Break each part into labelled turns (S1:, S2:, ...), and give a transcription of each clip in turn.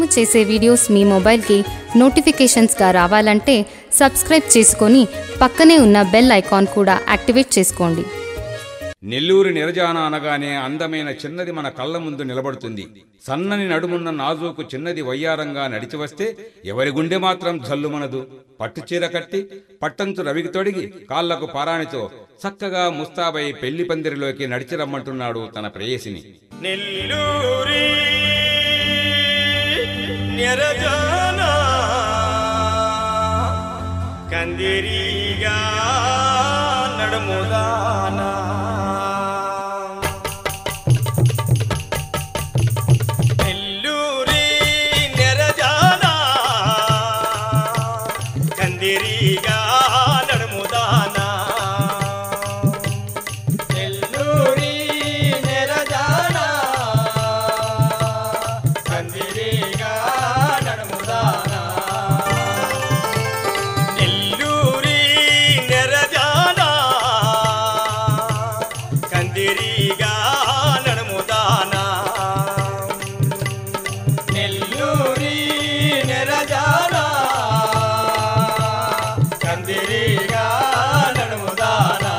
S1: upload చేసే videos మీ మొబైల్కి నోటిఫికేషన్స్గా రావాలంటే సబ్స్క్రైబ్ చేసుకొని పక్కనే ఉన్న బెల్ ఐకాన్ కూడా యాక్టివేట్ చేసుకోండి
S2: నెల్లూరు నిరజాన అనగానే అందమైన చిన్నది మన కళ్ళ ముందు నిలబడుతుంది సన్నని నడుమున్న నాజూకు చిన్నది వయ్యారంగా నడిచి వస్తే ఎవరి గుండె మాత్రం జల్లుమనదు పట్టుచీర కట్టి పట్టంచు రవికి తొడిగి కాళ్లకు పారాణితో చక్కగా ముస్తాబై పెళ్లి పందిరిలోకి నడిచి రమ్మంటున్నాడు తన ప్రేయసిని
S3: నెల్లూరి నిరజాన కందిరీగా నడుముదానా నెల్లూరి నిరజాన కందిరీగా నడుముదానా నెల్లూరి నిరజానా కందిరీగా నడుముదానా నెల్లూరి నిరజానా కందిరీగా నడుముదానా నెల్లూరి నిరజానా కందిరీగా నడుముదానా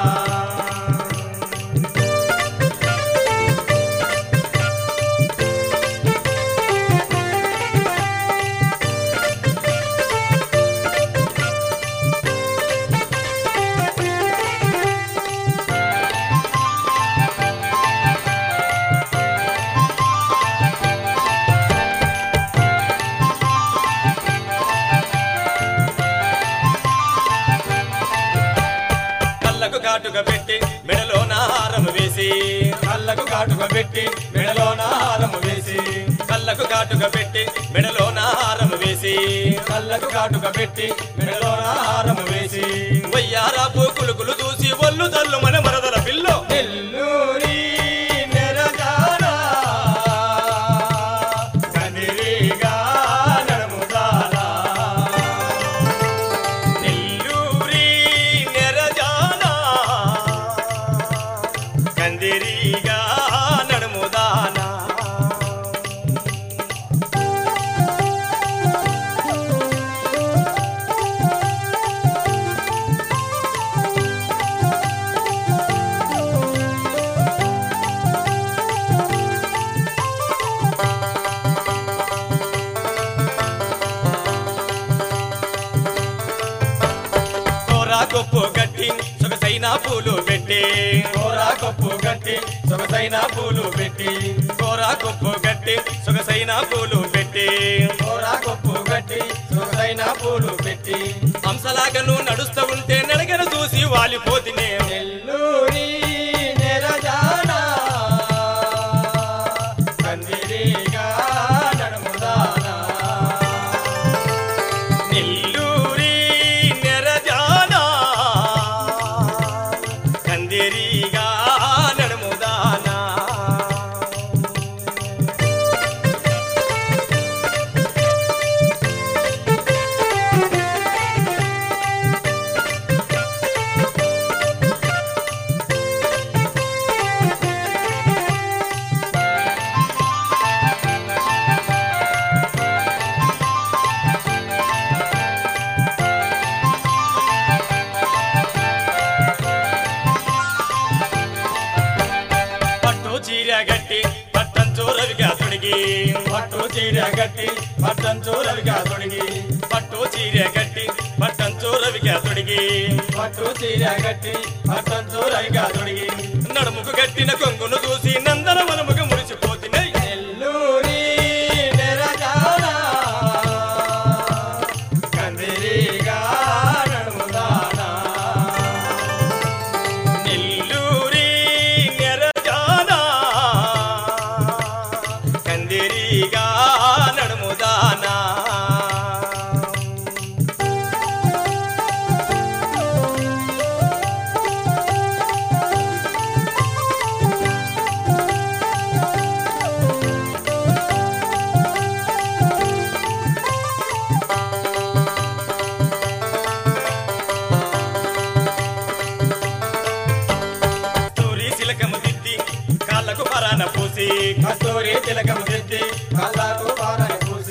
S3: కళ్ళకు కాటుక పెట్టి మెడలో హారము వేసి కళ్ళకు కాటుక పెట్టి మెడలో హారము వేసి కళ్ళకు కాటుక పెట్టి మెడలో హారము వేసి కళ్ళకు కాటుక పెట్టి మెడలో హారము వేసి వయ్యారా పూకులుకులు చూసి ఒళ్ళు తల్లు మన మరదల పిల్లో నెల్లూరి నెరజానా కదిరిగా నడుముదానా నెల్లూరి నెరజానా కందిరీగా నడుముదానా కోరా కొప్పు గట్టి సొగసైన పూలు పెట్టి కోరా కొప్పు గట్టి సొగసైన పూలు పెట్టి కోరా కొప్పు గట్టి సొగసైన పూలు పెట్టి కోరా కొప్పు గట్టి సొగసైన పూలు పెట్టి హంసలాగను నడుస్తూ ఉంటే నడగను చూసి వాలిపోతినే నెల్లూరి నెరజానా కందిరీగా నడుముదానా నెల్లూరి నెరజానా కందిరీగా నడుముదానా పట్టు చీర గట్టి పట్టం చూరవిగా తొడిగి పట్టు చీర గట్టి పట్టం చూరవిగా తొడిగి పట్టు చీర గట్టి పట్టం చూరవిగా తొడిగి పట్టు చీర గట్టి పట్టం చూరవిగా తొడిగి నడుముకు గట్టిన కొంగును చూసి నందన మనముకు మురిసిపోతున్నాయి నెల్లూరి నెరజానా కందిరీగా నడుముదానా నెల్లూరి నెరజానా కందిరీగా నడుముదానా కస్తూరి తిలకము దిద్ది కాళ్ళకు పరాన పూసి కస్తూరి తిలకము దిద్ది కాళ్ళకు పరాన పూసి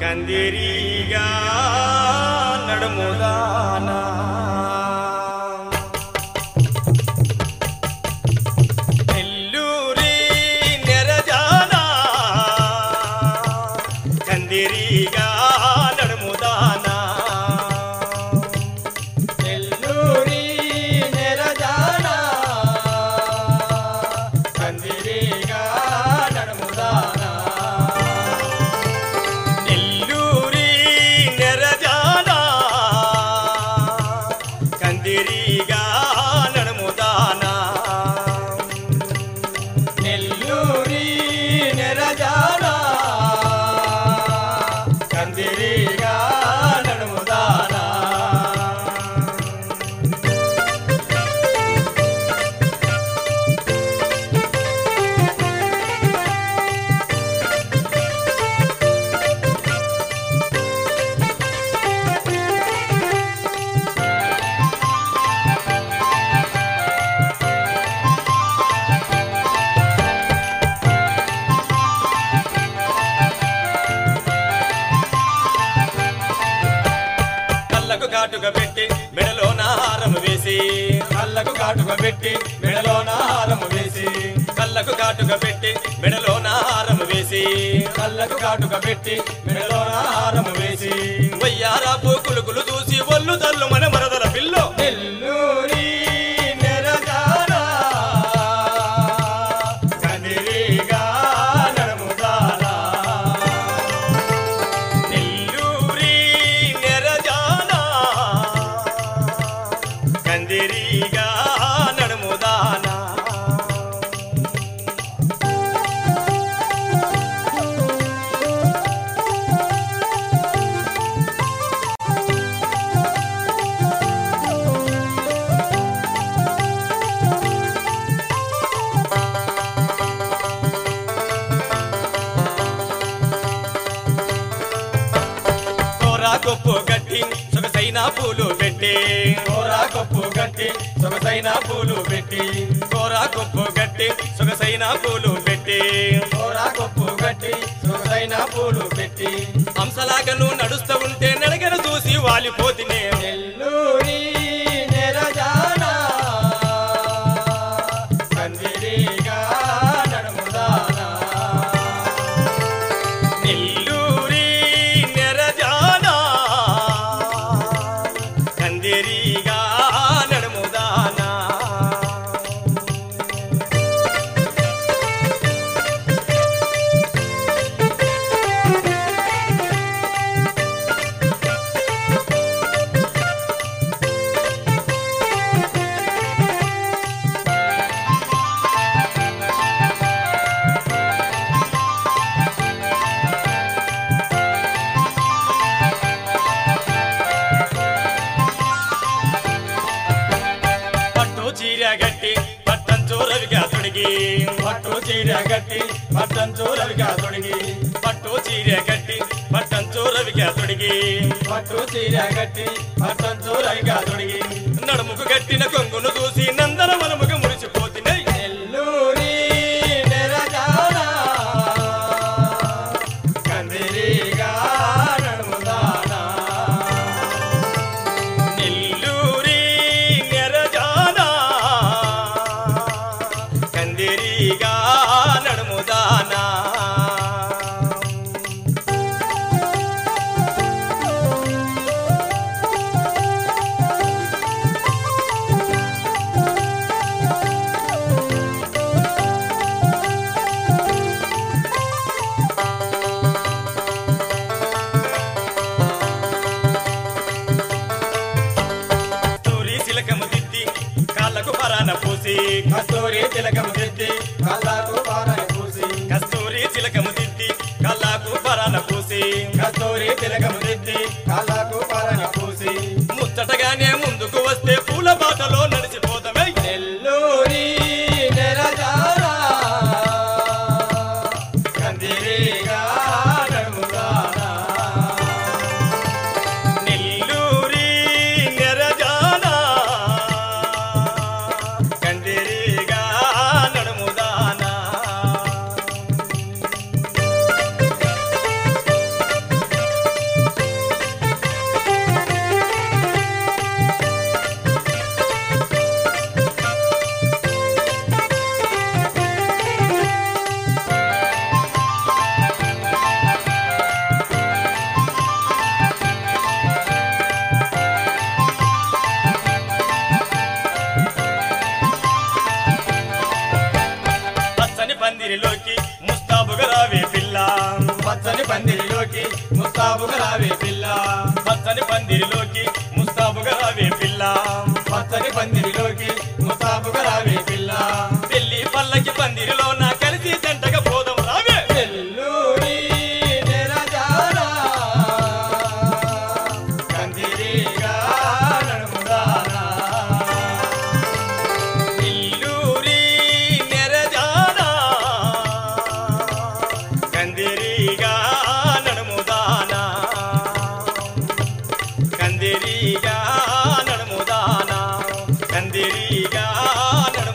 S3: కందిరీగా నడుముదానా నెల్లూరి నెరజానా కందిరీగా నడుముదానా నెల్లూరి నెరజానా కందిరీగా నడుముదానా నెల్లూరి నెరజానా కందిరీగా నడుముదానా నెల్లూరి నెరజానా కందిరీగా నడుముదానా కళ్ళకు కాటుక పెట్టి మెడలో హారము వేసి కళ్ళకు కాటుక పెట్టి మెడలో హారము వేసి కళ్ళకు కాటుక పెట్టి మెడలో హారము వేసి కళ్ళకు కాటుక పెట్టి మెడలో హారము వేసి వయ్యారాపు కులుకులు చూసి ఒళ్ళు తల్లు మన మరదల పిల్లో నెల్లూరి నెరజానా కదిరిగా నడుముదానా నెల్లూరి నెరజానా కందిరీగా నడుముదానా కోరా కొప్పు గట్టి సొగసైన పూలు పెట్టి కోరా కొప్పు గట్టి సొగసైన పూలు పెట్టి కోరా కొప్పు గట్టి సొగసైన పూలు పెట్టి కోరా కొప్పు గట్టి సొగసైన పూలు పెట్టి హంసలాగను నడుస్తూ ఉంటే నడగను చూసి వాలిపోతినే నెల్లూరి నెరజానా కందిరీగా నడుముదానా నెల్లూరి నెరజానా కందిరీగా నడుముదానా పట్టు చీర గట్టి పట్టం చూరవిగా తొడిగి పట్టు చీర గట్టి పట్టం చూరవిగా తొడిగి పట్టు చీర గట్టి పట్టం చూరవిగా తొడిగి పట్టు చీర గట్టి పట్టం చూరవిగా తొడిగి నడుముకు గట్టిన కొంగును చూసి నందన మనముకు మురిసిపోతున్నాయి నెల్లూరి నెరజానా కందిరీగా నడుముదానా నెల్లూరి నెరజానా కందిరీగా నడుముదానా కస్తూరి తిలకము దిద్ది కాళ్ళకు పరాన పూసి కస్తూరి తిలకము దిద్ది కాళ్ళకు పరాన పూసి కస్తూరి తిలకము దిద్ది కాళ్ళకు పరాన పూసి కస్తూరి తిలకము దిద్ది కాళ్ళకు పరాన పూసి ముచ్చటగానే ముందుకు వస్తే పూల బాటలో నడిచిపోతామే నెల్లూరి నెరజానా కందిరీగా నడుముదానా నెల్లూరి నెరజానా కందిరీగా నడుముదానా కందిరీగా నడుముదానా కందిరీగా నడుముదానా కందిరీగా నడుముదానా